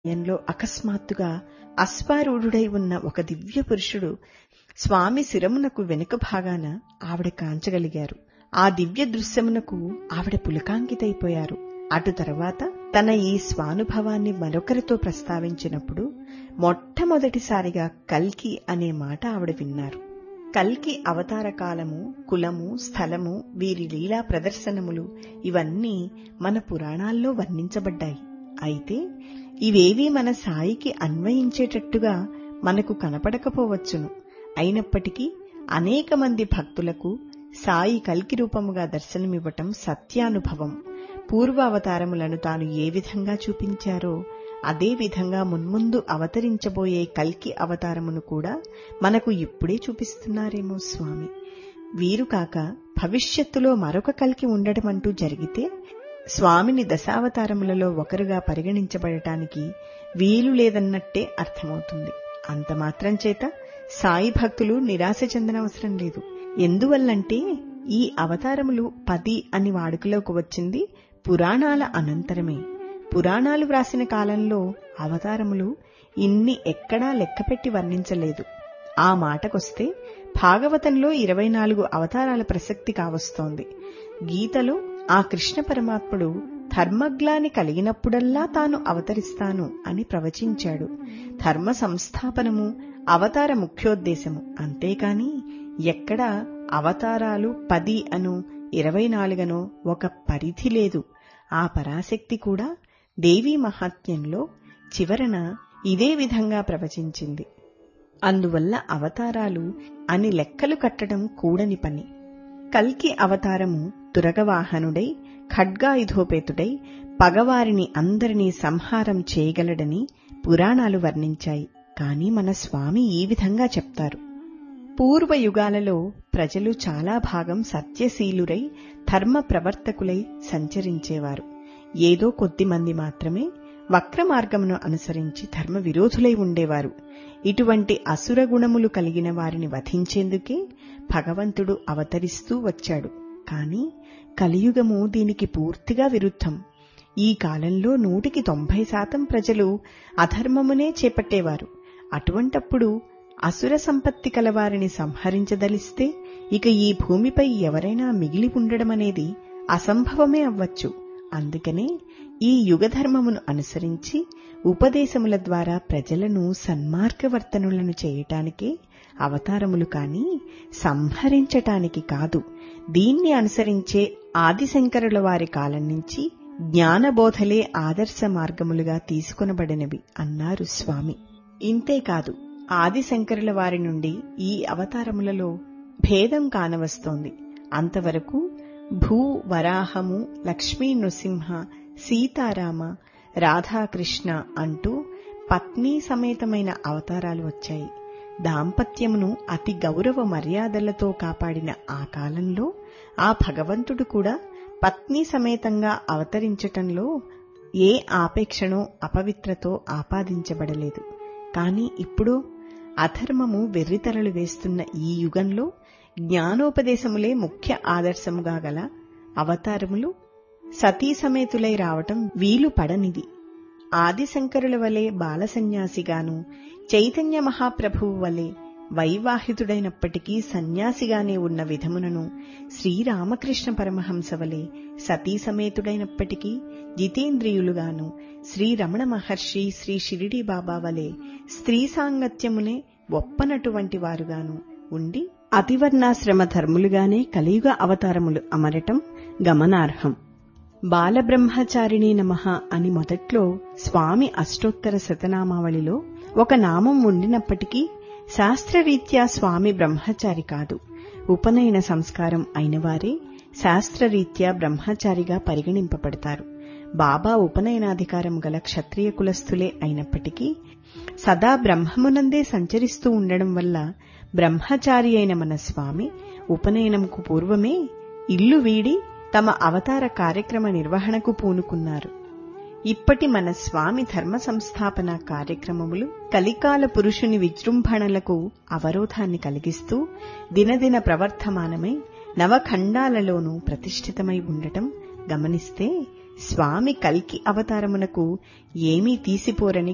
సమయంలో అకస్మాత్తుగా అశ్వారూఢుడై ఉన్న ఒక దివ్య పురుషుడు స్వామి శిరమునకు వెనుక భాగాన ఆవిడ కాంచగలిగారు ఆ దివ్య దృశ్యమునకు ఆవిడ పులకాంకితైపోయారు అటు తర్వాత తన ఈ స్వానుభవాన్ని మరొకరితో ప్రస్తావించినప్పుడు మొట్టమొదటిసారిగా కల్కి అనే మాట ఆవిడ విన్నారు కల్కి అవతార కాలము కులము స్థలము వీరి లీలా ప్రదర్శనములు ఇవన్నీ మన పురాణాల్లో వర్ణించబడ్డాయి అయితే ఇవేవీ మన సాయికి అన్వయించేటట్టుగా మనకు కనపడకపోవచ్చును అయినప్పటికీ అనేక మంది భక్తులకు సాయి కల్కి రూపముగా దర్శనమివ్వటం సత్యానుభవం పూర్వ అవతారములను తాను ఏ విధంగా చూపించారో అదే విధంగా మున్ముందు అవతరించబోయే కల్కి అవతారమును కూడా మనకు ఇప్పుడే చూపిస్తున్నారేమో స్వామి వీరు కాక భవిష్యత్తులో మరొక కల్కి ఉండటమంటూ జరిగితే స్వామిని దశావతారములలో ఒకరుగా పరిగణించబడటానికి వీలు లేదన్నట్టే అర్థమవుతుంది అంత మాత్రం చేత సాయి భక్తులు నిరాశ చెందనవసరం లేదు ఎందువల్లంటే ఈ అవతారములు పది అని వాడుకలోకి వచ్చింది పురాణాల అనంతరమే పురాణాలు వ్రాసిన కాలంలో అవతారములు ఇన్ని ఎక్కడా లెక్కపెట్టి వర్ణించలేదు ఆ మాటకొస్తే భాగవతంలో ఇరవై నాలుగు అవతారాల ప్రసక్తి కావస్తోంది గీతలో ఆ కృష్ణ పరమాత్ముడు ధర్మగ్లాని కలిగినప్పుడల్లా తాను అవతరిస్తాను అని ప్రవచించాడు ధర్మ సంస్థాపనము అవతార ముఖ్యోద్దేశము అంతేకాని ఎక్కడా అవతారాలు పది అను ఇరవై నాలుగనో ఒక పరిధి లేదు ఆ పరాశక్తి కూడా దేవీ మహాత్మ్యంలో చివరన ఇదే విధంగా ప్రవచించింది అందువల్ల అవతారాలు అని లెక్కలు కట్టడం కూడని పని కల్కి అవతారము తురగవాహనుడై ఖడ్గాయుధోపేతుడై పగవారిని అందరినీ సంహారం చేయగలడని పురాణాలు వర్ణించాయి కాని మన స్వామి ఈ విధంగా చెప్తారు పూర్వ యుగాలలో ప్రజలు చాలా భాగం సత్యశీలురై ధర్మ ప్రవర్తకులై సంచరించేవారు ఏదో కొద్ది మంది మాత్రమే వక్ర మార్గమును అనుసరించి ధర్మ విరోధులై ఉండేవారు ఇటువంటి అసుర గుణములు కలిగిన వారిని వధించేందుకే భగవంతుడు అవతరిస్తూ వచ్చాడు కాని కలియుగము దీనికి పూర్తిగా విరుద్ధం ఈ కాలంలో నూటికి తొంభై శాతం ప్రజలు అధర్మమునే చేపట్టేవారు అటువంటప్పుడు అసుర సంపత్తి కలవారిని సంహరించదలిస్తే ఇక ఈ భూమిపై ఎవరైనా మిగిలి ఉండడమనేది అసంభవమే అవ్వచ్చు అందుకనే ఈ యుగధర్మమును అనుసరించి ఉపదేశముల ద్వారా ప్రజలను సన్మార్గవర్తనులను చేయటానికే అవతారములు కాని సంహరించటానికి కాదు దీన్ని అనుసరించే ఆదిశంకరుల వారి కాలం నుంచి జ్ఞానబోధలే ఆదర్శ మార్గములుగా తీసుకొనబడినవి అన్నారు స్వామి ఇంతేకాదు ఆదిశంకరుల వారి నుండి ఈ అవతారములలో భేదం కానవస్తోంది అంతవరకు భూ వరాహము లక్ష్మీ నృసింహ సీతారామ రాధాకృష్ణ అంటూ పత్నీ సమేతమైన అవతారాలు వచ్చాయి దాంపత్యమును అతి గౌరవ మర్యాదలతో కాపాడిన ఆ కాలంలో ఆ భగవంతుడు కూడా పత్ని సమేతంగా అవతరించటంలో ఏ ఆపేక్షనో అపవిత్రతో ఆపాదించబడలేదు కాని ఇప్పుడు అధర్మము వెర్రితరలు వేస్తున్న ఈ యుగంలో జ్ఞానోపదేశములే ముఖ్య ఆదర్శముగా గల అవతారములు సతీ సమేతులై రావటం వీలు పడనిది ఆదిశంకరుల వలె బాలసన్యాసిగాను చైతన్య మహాప్రభువు వలె వైవాహితుడైనప్పటికీ సన్యాసిగానే ఉన్న విధమునను శ్రీరామకృష్ణ పరమహంస వలె సతీ సమేతుడైనప్పటికీ జితేంద్రియులుగాను శ్రీరమణ మహర్షి శ్రీ షిరిడి బాబా వలె స్త్రీ సాంగత్యమునే ఒప్పనటువంటి వారుగాను ఉండి అతివర్ణాశ్రమ ధర్ములుగానే కలియుగ అవతారములు అమరటం గమనార్హం బాలబ్రహ్మచారిణి నమః అని మొదట్లో స్వామి అష్టోత్తర శతనామావళిలో ఒక నామం ఉండినప్పటికీ శాస్త్రరీత్యా స్వామి బ్రహ్మచారి కాదు ఉపనయన సంస్కారం అయినవారే శాస్త్రరీత్యా బ్రహ్మచారిగా పరిగణింపబడతారు బాబా ఉపనయనాధికారం గల క్షత్రియ కులస్థులే అయినప్పటికీ సదా బ్రహ్మమునందే సంచరిస్తూ ఉండడం వల్ల బ్రహ్మచారి అయిన మన స్వామి ఉపనయనంకు పూర్వమే ఇల్లు వీడి తమ అవతార కార్యక్రమ నిర్వహణకు పూనుకున్నారు ఇప్పటి మన స్వామి ధర్మ సంస్థాపన కార్యక్రమములు కలికాల పురుషుని విజృంభణలకు అవరోధాన్ని కలిగిస్తూ దినదిన ప్రవర్ధమానమై నవఖండాలలోనూ ప్రతిష్ఠితమై ఉండటం గమనిస్తే స్వామి కల్కి అవతారమునకు ఏమీ తీసిపోరని